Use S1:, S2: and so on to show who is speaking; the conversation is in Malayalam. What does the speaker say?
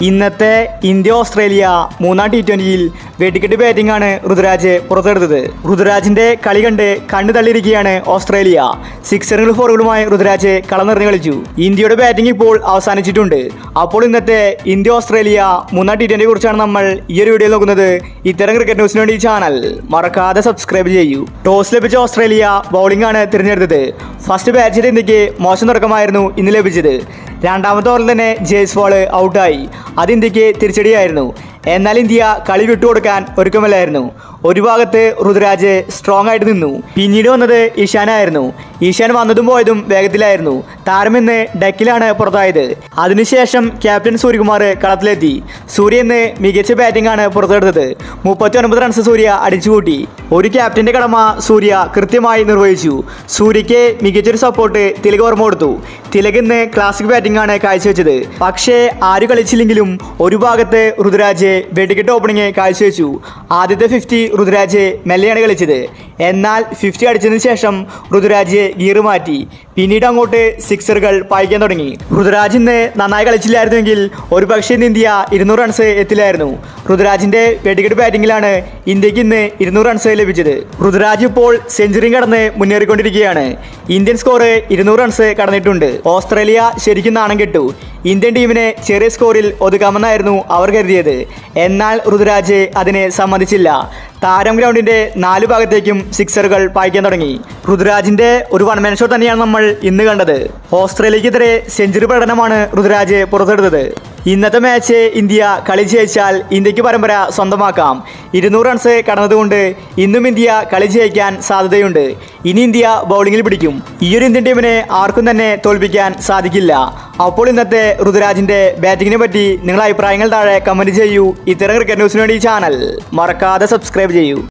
S1: ഇന്നത്തെ ഇന്ത്യ ഓസ്ട്രേലിയ മൂന്നാം ടി ട്വന്റിയിൽ വെടിക്കെട്ട് ബാറ്റിംഗ് ആണ് ഋതുരാജ് പുറത്തെടുത്തത് ഋതുരാജിന്റെ കളി കണ്ട് കണ്ണു തള്ളിയിരിക്കുകയാണ് ഓസ്ട്രേലിയ സിക്സറുകൾ ഫോറുകളുമായി ഋതുരാജ് കളം നിറഞ്ഞു കളിച്ചു ഇന്ത്യയുടെ ബാറ്റിംഗ് ഇപ്പോൾ അവസാനിച്ചിട്ടുണ്ട് അപ്പോൾ ഇന്നത്തെ ഇന്ത്യ ഓസ്ട്രേലിയ മൂന്നാം ടി ട്വന്റിയെ കുറിച്ചാണ് നമ്മൾ ഈ ഒരു വീഡിയോ നോക്കുന്നത് ഇത്തരം ക്രിക്കറ്റ് ന്യൂസിന് വേണ്ടി ഈ ചാനൽ മറക്കാതെ സബ്സ്ക്രൈബ് ചെയ്യൂ ടോസ് ലഭിച്ച ഓസ്ട്രേലിയ ബൗളിംഗ് ആണ് തിരഞ്ഞെടുത്തത് ഫസ്റ്റ് ബാറ്റ് ചെയ്ത ഇന്ത്യക്ക് മോശം തുടക്കമായിരുന്നു ഇന്ന് ലഭിച്ചത് രണ്ടാമത്തെ ഓവറിൽ തന്നെ ജയ്സ്വാൾ ഔട്ടായി അത് ഇന്ത്യക്ക് തിരിച്ചടിയായിരുന്നു എന്നാൽ ഇന്ത്യ കളി വിട്ടുകൊടുക്കാൻ ഒരുക്കമല്ലായിരുന്നു ഒരു ഭാഗത്ത് ഋതുരാജ് സ്ട്രോങ് ആയിട്ട് നിന്നു പിന്നീട് വന്നത് ഈശാനായിരുന്നു ഈശാൻ വന്നതും പോയതും വേഗത്തിലായിരുന്നു താരമിന്ന് ഡെക്കിലാണ് പുറത്തായത് അതിനുശേഷം ക്യാപ്റ്റൻ സൂര്യകുമാർ കളത്തിലെത്തി സൂര്യ ഇന്ന് മികച്ച ബാറ്റിംഗ് ആണ് പുറത്തെടുത്തത് മുപ്പത്തി ഒൻപത് റൺസ് സൂര്യ അടിച്ചുകൂട്ടി ഒരു ക്യാപ്റ്റന്റെ കടമ സൂര്യ കൃത്യമായി നിർവഹിച്ചു സൂര്യയ്ക്ക് മികച്ചൊരു സപ്പോർട്ട് തിലക് വർമ്മ കൊടുത്തു തിലക് ഇന്ന് ക്ലാസിക് ബാറ്റിംഗ് ആണ് കാഴ്ചവെച്ചത് പക്ഷേ ആര് കളിച്ചില്ലെങ്കിലും ഒരു ഭാഗത്ത് ഋതുരാജ് വെടിക്കെട്ട് ഓപ്പണിംഗ് കാഴ്ചവെച്ചു ആദ്യത്തെ ഫിഫ്റ്റി ഋതുരാജ് മെല്ലെയാണ് കളിച്ചത് എന്നാൽ ഫിഫ്റ്റി അടിച്ചതിന് ശേഷം ഋതുരാജ് ഗിയർ മാറ്റി പിന്നീട് അങ്ങോട്ട് സിക്സറുകൾ പായിക്കാൻ തുടങ്ങി ഋതുരാജ് ഇന്ന് നന്നായി കളിച്ചില്ലായിരുന്നുവെങ്കിൽ ഒരു പക്ഷേ ഇന്ന് ഇന്ത്യ ഇരുന്നൂറ് റൺസ് എത്തില്ലായിരുന്നു ഋതുരാജിന്റെ വെടിക്കെട്ട് ബാറ്റിംഗിലാണ് ഇന്ത്യക്ക് ഇന്ന് ഇരുന്നൂറ് റൺസ് ലഭിച്ചത് ഋതുരാജ് ഇപ്പോൾ സെഞ്ചുറിയും കടന്ന് മുന്നേറിക്കൊണ്ടിരിക്കുകയാണ് ഇന്ത്യൻ സ്കോർ ഇരുന്നൂറ് റൺസ് കടന്നിട്ടുണ്ട് ഓസ്ട്രേലിയ ശരിക്കും നാണം കെട്ടു ഇന്ത്യൻ ടീമിനെ ചെറിയ സ്കോറിൽ ഒതുക്കാമെന്നായിരുന്നു അവർ കരുതിയത് എന്നാൽ ഋതുരാജ് അതിനെ സമ്മതിച്ചില്ല താരം ഗ്രൗണ്ടിന്റെ നാല് ഭാഗത്തേക്കും സിക്സറുകൾ പായിക്കാൻ തുടങ്ങി ഋതുരാജിന്റെ ഒരു വൺ മാൻ ഷോ തന്നെയാണ് നമ്മൾ ഇന്ന് കണ്ടത് ഓസ്ട്രേലിയക്കെതിരെ സെഞ്ചുറി പ്രകടനമാണ് ഋതുരാജ് പുറത്തെടുത്തത് ഇന്നത്തെ മാച്ച് ഇന്ത്യ കളി ജയിച്ചാൽ ഇന്ത്യക്ക് പരമ്പര സ്വന്തമാക്കാം ഇരുന്നൂറ് റൺസ് കടന്നതുകൊണ്ട് ഇന്നും ഇന്ത്യ കളി ജയിക്കാൻ സാധ്യതയുണ്ട് ഇനി ഇന്ത്യ ബൗളിങ്ങിൽ പിടിക്കും ഈ ഒരു ഇന്ത്യൻ ടീമിനെ ആർക്കും തന്നെ തോൽപ്പിക്കാൻ സാധിക്കില്ല അപ്പോൾ ഇന്നത്തെ ഋതുരാജിന്റെ ബാറ്റിങ്ങിനെ പറ്റി നിങ്ങളുടെ അഭിപ്രായങ്ങൾ താഴെ കമന്റ് ചെയ്യൂ ഇത്തരം ക്രിക്കറ്റ് ന്യൂസിന് വേണ്ടി ഈ ചാനൽ മറക്കാതെ സബ്സ്ക്രൈബ് ചെയ്യൂ